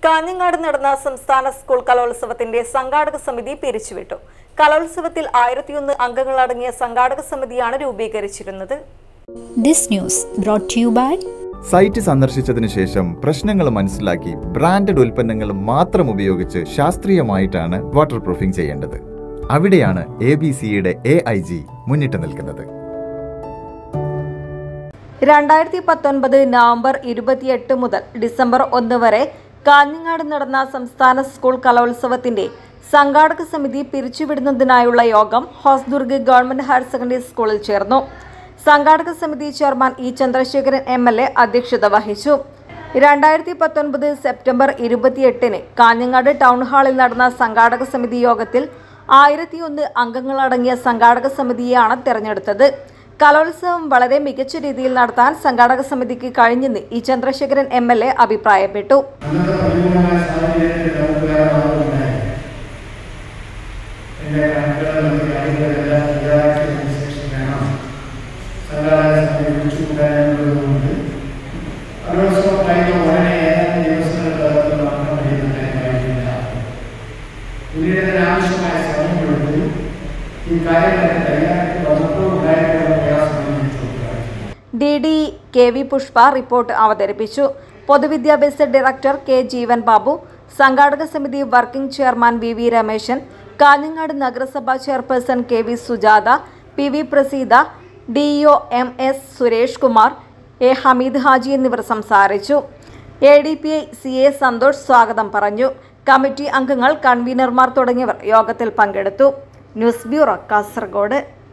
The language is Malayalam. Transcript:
കാഞ്ഞങ്ങാട് നടന്ന സംസ്ഥാന സ്കൂൾ കലോത്സവത്തിന്റെ സംഘാടക സമിതി പിരിച്ചുവിട്ടു കലോത്സവത്തിൽ ആയിരത്തിയൊന്ന് അംഗങ്ങളടങ്ങിയ സംഘാടക സമിതിയാണ് രൂപീകരിച്ചിരുന്നത് This news brought to you by site സന്ദർശിച്ചതിനു ശേഷം പ്രശ്നങ്ങൾ മനസ്സിലാക്കി ബ്രാൻഡഡ് ഉൽപ്പന്നങ്ങൾ മാത്രം ഉപയോഗിച്ച് ശാസ്ത്രീയമായിട്ടാണ് വാട്ടർ പ്രൂഫിംഗ് ചെയ്യേണ്ടത് അവിടെയാണ് എ ബി സിയുടെ എ ഐ ജി മുന്നിട്ട് നിൽക്കുന്നത് രണ്ടായിരത്തി പത്തൊൻപത് നവംബർ ഇരുപത്തിയെട്ട് മുതൽ ഡിസംബർ ഒന്ന് വരെ കാഞ്ഞങ്ങാട് നടന്ന സംസ്ഥാന സ്കൂൾ കലോത്സവത്തിന്റെ സംഘാടക സമിതി പിരിച്ചുവിടുന്നതിനായുള്ള യോഗം ഹോസ്ദുർഗ് ഗവൺമെന്റ് ഹയർ സെക്കൻഡറി സ്കൂളിൽ ചേർന്നു സംഘാടക സമിതി chairman E Chandrasekharan M L A അധ്യക്ഷത വഹിച്ചു രണ്ടായിരത്തി പത്തൊൻപത് സെപ്റ്റംബർ ഇരുപത്തിയെട്ടിന് കാഞ്ഞങ്ങാട് ടൗൺ ഹാളിൽ നടന്ന സംഘാടക സമിതി യോഗത്തിൽ ആയിരത്തിയൊന്ന് അംഗങ്ങളടങ്ങിയ സംഘാടക സമിതിയെയാണ് തെരഞ്ഞെടുത്തത് കലോത്സവം വളരെ മികച്ച രീതിയിൽ നടത്താൻ സംഘാടക സമിതിക്ക് കഴിഞ്ഞെന്ന് E Chandrasekharan M L A അഭിപ്രായപ്പെട്ടു അന്നത്തെ പരിപൂർണമായ സാഹചര്യത്തിൽ നമുക്ക് വേറെ മാർഗമുണ്ടായി എൻ്റെ കണക്കുകൾ നമുക്ക് കാര്യങ്ങളെല്ലാം ശരിയാക്കിയതിനുശേഷം വേണം സംഘാടക സമിതി വിളിച്ചുകൂട്ടാനുള്ളതുകൊണ്ട് കലോത്സവം കഴിഞ്ഞ ഉടനെ ഏതാനും ദിവസങ്ങൾക്കകത്ത് മാത്രം കഴിയുന്നുണ്ടായി കഴിഞ്ഞില്ല പിന്നീട് അതിനാവശ്യമായ സമയം കൊടുത്ത് ഈ കാര്യങ്ങളൊക്കെ തയ്യാറാക്കി വന്നപ്പോൾ ഉണ്ടായിട്ടുള്ള പ്രയാസം എനിക്ക് ചോദിക്കാം D D K V Pushpa report അവതരിപ്പിച്ചു പൊതുവിദ്യാഭ്യാസ ഡയറക്ടർ കെ ജീവൻ ബാബു സംഘാടക സമിതി working chairman V V Rameshan Kanhangad നഗരസഭാ chairperson K V Sujatha P V Praseetha D O M S Suresh Kumar A Hameed Haji എന്നിവർ സംസാരിച്ചു A D P I C A Santhosh സ്വാഗതം പറഞ്ഞു കമ്മിറ്റി അംഗങ്ങൾ കൺവീനർമാർ തുടങ്ങിയവർ യോഗത്തിൽ പങ്കെടുത്തു ന്യൂസ് ബ്യൂറോ കാസർഗോഡ്